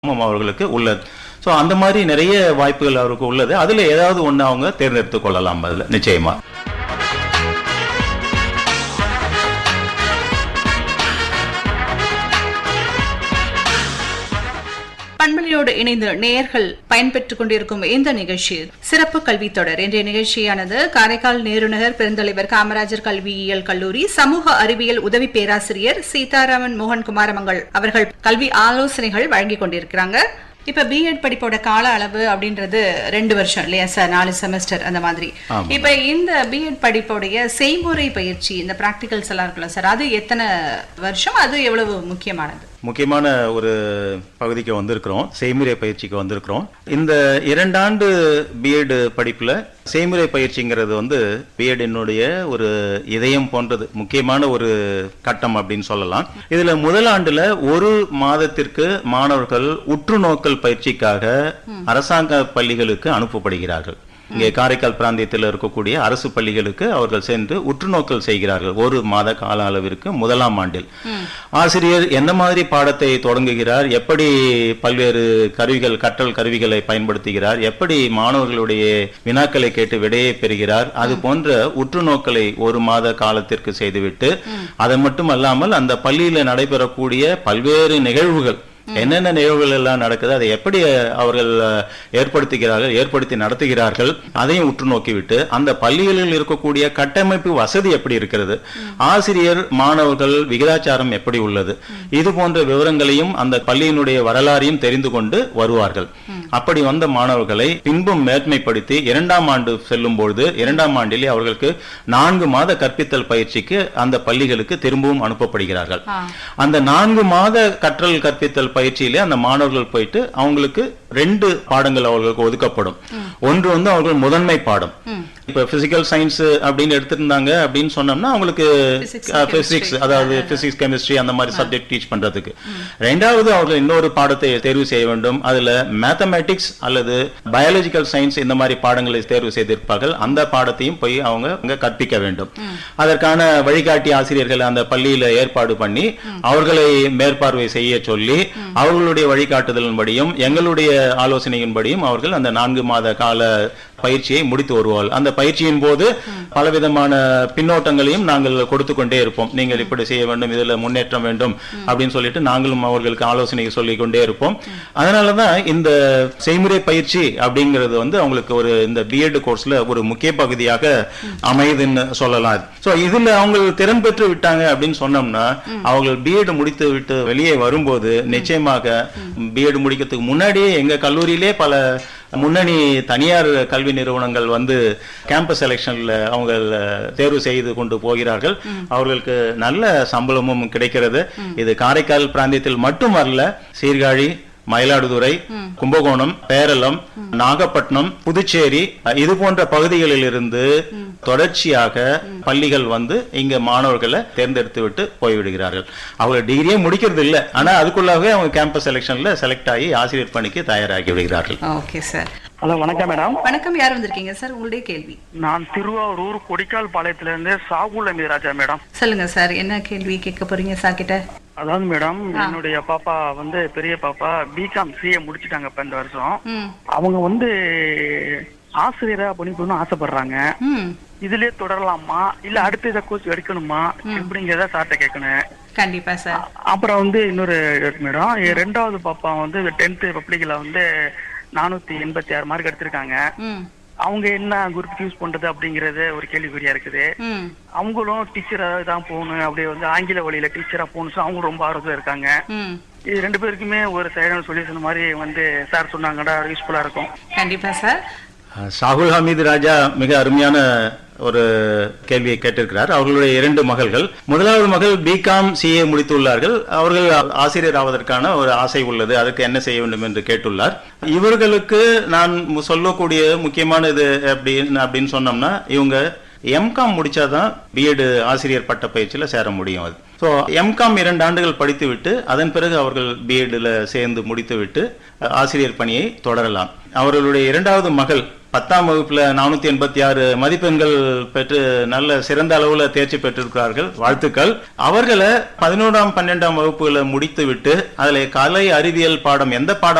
ஆமாம் அவர்களுக்கு உள்ளது ஸோ அந்த மாதிரி நிறைய வாய்ப்புகள் அவருக்கு உள்ளது அதில் ஏதாவது ஒன்று அவங்க தேர்ந்தெடுத்து கொள்ளலாம் அதில் நிச்சயமா பண்பலையோடு இணைந்து நேயர்கள் பயன்பெற்றுக் கொண்டிருக்கும் இந்த நிகழ்ச்சி சிறப்பு கல்வி தொடர் இன்றைய நிகழ்ச்சியானது காரைக்கால் நேருநகர் பெருந்தலைவர் காமராஜர் கல்வியியல் கல்லூரி சமூக அறிவியல் உதவி பேராசிரியர் சீதாராமன் மோகன் குமாரமங்கல் அவர்கள் கல்வி ஆலோசனைகள் வழங்கிக் கொண்டிருக்கிறாங்க இப்ப பிஎட் படிப்போட கால அளவு அப்படின்றது ரெண்டு வருஷம் இல்லையா சார் நாலு செமஸ்டர் அந்த மாதிரி ஆமா. இப்ப இந்த பிஎட் படிப்போடைய செய்முறை பயிற்சி இந்த பிராக்டிகல்ஸ் எல்லாம் இருக்குல்ல சார் அது எத்தனை வருஷம் அது எவ்வளவு முக்கியமானது முக்கியமான ஒரு பகுதிக்கு வந்திருக்கிறோம் செய்முறை பயிற்சிக்கு வந்திருக்கிறோம் இந்த இரண்டாண்டு பிஎட் படிப்புல செய்முறை பயிற்சிங்கிறது வந்து பிஎடினுடைய ஒரு இதயம் போன்றது முக்கியமான ஒரு கட்டம் அப்படின்னு சொல்லலாம் இதுல முதல் ஆண்டுல ஒரு மாதத்திற்கு மாணவர்கள் உற்று நோக்கல் பயிற்சிக்காக அரசாங்க பள்ளிகளுக்கு அனுப்பப்படுகிறார்கள் இங்கே காரைக்கால் பிராந்தியத்தில் இருக்கக்கூடிய அரசு பள்ளிகளுக்கு அவர்கள் சென்று உற்றுநோக்கல் செய்கிறார்கள் ஒரு மாத கால அளவிற்கு முதலாம் ஆண்டில் ஆசிரியர் எந்த மாதிரி பாடத்தை தொடங்குகிறார் எப்படி பல்வேறு கருவிகள் கற்றல் கருவிகளை பயன்படுத்துகிறார் எப்படி மாணவர்களுடைய வினாக்களை கேட்டு விடையை பெறுகிறார் அது போன்ற உற்றுநோக்கலை ஒரு மாத காலத்திற்கு செய்துவிட்டு அது மட்டும் அல்லாமல் அந்த பள்ளியில நடைபெறக்கூடிய பல்வேறு நிகழ்வுகள் என்னென்ன நிகழ்வுகள் எல்லாம் நடக்குது அதை எப்படி அவர்கள் அஹ், ஏற்படுத்துகிறார்கள் ஏற்படுத்தி நடத்துகிறார்கள் அதையும் உற்று நோக்கிவிட்டு அந்த பள்ளிகளில் இருக்கக்கூடிய கட்டமைப்பு வசதி எப்படி இருக்கிறது ஆசிரியர் மாணவர்கள் விகிதாச்சாரம் எப்படி உள்ளது இது போன்ற விவரங்களையும் அந்த பள்ளியினுடைய வரலாறையும் தெரிந்து கொண்டு வருவார்கள் அப்படி வந்த மாணவர்களை பின்பும் மேன்மைப்படுத்தி இரண்டாம் ஆண்டு செல்லும் பொழுது இரண்டாம் ஆண்டிலே அவர்களுக்கு நான்கு மாத கற்பித்தல் பயிற்சிக்கு அந்த பள்ளிகளுக்கு திரும்பவும் அனுப்பப்படுகிறார்கள் ஆ. அந்த நான்கு மாத கற்றல் கற்பித்தல் பயிற்சியிலே அந்த மாணவர்கள் போயிட்டு அவங்களுக்கு ரெண்டு பாடங்கள் அவர்களுக்கு ஒதுக்கப்படும் ஒன்று வந்து அவர்கள் முதன்மை பாடம் இப்ப பிசிக்கல் சயின்ஸ் அப்படின்னு எடுத்திருந்தாங்க அப்படின்னு சொன்னோம்னா அவங்களுக்கு Physics, பிசிக்ஸ் அதாவது பிசிக்ஸ் கெமிஸ்ட்ரி அந்த மாதிரி சப்ஜெக்ட் டீச் பண்றதுக்கு ரெண்டாவது அவர்கள் இன்னொரு பாடத்தை தேர்வு செய்ய வேண்டும் அதுல மேத்தமேட்டிக்ஸ் அல்லது பயாலஜிக்கல் சயின்ஸ் இந்த மாதிரி பாடங்களை தேர்வு செய்திருப்பார்கள் அந்த பாடத்தையும் போய் அவங்க அங்க கற்பிக்க வேண்டும் அதற்கான வழிகாட்டி ஆசிரியர்கள் அந்த பள்ளியில ஏற்பாடு பண்ணி அவர்களை மேற்பார்வை செய்ய சொல்லி அவர்களுடைய வழிகாட்டுதலின்படியும் எங்களுடைய ஆலோசனையின்படியும் அவர்கள் அந்த நான்கு மாத கால பயிற்சியை முடித்து வருவார்கள் அந்த பயிற்சியின் போது பலவிதமான பின்னோட்டங்களையும் நாங்கள் கொடுத்து கொண்டே இருப்போம் நீங்கள் இப்படி செய்ய வேண்டும் இதுல முன்னேற்றம் வேண்டும் அப்படின்னு சொல்லிட்டு நாங்களும் அவர்களுக்கு ஆலோசனை சொல்லிக் கொண்டே இருப்போம் அதனாலதான் இந்த செய்முறை பயிற்சி அப்படிங்கிறது வந்து அவங்களுக்கு ஒரு இந்த பிஎட் கோர்ஸ்ல ஒரு முக்கிய பகுதியாக அமையுதுன்னு சொல்லலாம் சோ இதுல அவங்க திறன் பெற்று விட்டாங்க அப்படின்னு சொன்னோம்னா அவங்க பிஎட் முடித்து விட்டு வெளியே வரும்போது நிச்சயமாக பிஎட் முடிக்கிறதுக்கு முன்னாடியே எங்க கல்லூரியிலே பல முன்னணி தனியார் கல்வி நிறுவனங்கள் வந்து கேம்பஸ் செலெக்ஷன்ல அவங்க தேர்வு செய்து கொண்டு போகிறார்கள் அவர்களுக்கு நல்ல சம்பளமும் கிடைக்கிறது இது காரைக்கால் பிராந்தியத்தில் மட்டும் வரல சீர்காழி மயிலாடுதுறை கும்பகோணம் பேரளம் நாகப்பட்டினம் புதுச்சேரி இது போன்ற பகுதிகளில் இருந்து தொடர்ச்சியாக பள்ளிகள் வந்து இங்க மாணவர்களை தேர்ந்தெடுத்து விட்டு போய்விடுகிறார்கள் அவங்க டிகிரியே முடிக்கிறது இல்லை ஆனா அதுக்குள்ளாகவே அவங்க கேம்பஸ் செலெக்ஷன்ல செலக்ட் ஆகி ஆசிரியர் பணிக்கு தயாராகி விடுகிறார்கள் ஓகே சார் ஹலோ வணக்கம் மேடம் வணக்கம் யார் வந்திருக்கீங்க சார் உங்களுடைய கேள்வி நான் திருவாரூர் கொடிக்கால் பாளையத்துல இருந்து சாகுல் அமீர் ராஜா மேடம் சொல்லுங்க சார் என்ன கேள்வி கேட்க போறீங்க சார் கிட்ட அதாவது மேடம் என்னுடைய பாப்பா வந்து பெரிய பாப்பா பிகாம் சிஏ முடிச்சிட்டாங்க இப்ப இந்த வருஷம் ம் அவங்க வந்து ஆசிரியரா பணிபுரியணும்னு ஆசைப்படுறாங்க ம் இதுலயே தொடரலாமா இல்ல அடுத்த இதை கோர்ஸ் எடுக்கணுமா இப்படிங்கிறத சார்ட்ட கேட்கணும் கண்டிப்பா சார் அப்புறம் வந்து இன்னொரு இருக்கு மேடம் என் ரெண்டாவது பாப்பா வந்து டென்த் பப்ளிக்ல வந்து நானூத்தி எண்பத்தி ஆறு மார்க் எடுத்திருக்காங்க ம் அவங்க என்ன குரூப் சூஸ் பண்றது அப்படிங்கறது ஒரு கேள்விக்குறியா இருக்குது ம் அவங்களும் டீச்சரா தான் போகணும் அப்படியே வந்து ஆங்கில வழியில டீச்சரா போகணும் so அவங்க ரொம்ப ஆர்வத்துல இருக்காங்க ம் இது ரெண்டு பேருக்குமே ஒரு சரியான சொல்யூஷன் மாதிரி வந்து சார் சொன்னாங்கடா யூஸ்ஃபுல்லா இருக்கும் கண்டிப்பா சார் சாகுல் ஹமீது ராஜா மிக அருமையான ஒரு கேள்வியை கேட்டிருக்கிறார் அவர்களுடைய இரண்டு மகள்கள் முதலாவது மகள் பிகாம் சிஏ முடித்துள்ளார்கள் அவர்கள் ஆசிரியர் ஆவதற்கான ஒரு ஆசை உள்ளது அதுக்கு என்ன செய்ய வேண்டும் என்று கேட்டுள்ளார் இவர்களுக்கு நான் சொல்லக்கூடிய முக்கியமானது அப்படின்னு அப்படின்னு சொன்னோம்னா இவங்க எம்காம் முடிச்சாதான் பிஎட் ஆசிரியர் பட்ட பயிற்சியில சேர முடியும் அது ஸோ எம்காம் இரண்டு ஆண்டுகள் படித்துவிட்டு அதன் பிறகு அவர்கள் பிஎட்ல சேர்ந்து முடித்துவிட்டு அஹ், ஆசிரியர் பணியை தொடரலாம் அவர்களுடைய இரண்டாவது மகள் பத்தாம் வகுப்புல நானூத்தி எண்பத்தி ஆறு மதிப்பெண்கள் பெற்று நல்ல சிறந்த அளவுல தேர்ச்சி பெற்றிருக்கிறார்கள் வாழ்த்துக்கள் அவர்களை பதினோராம் பன்னெண்டாம் வகுப்புகளை முடித்து விட்டு அதுல கலை அறிவியல் பாடம் எந்த பாடம்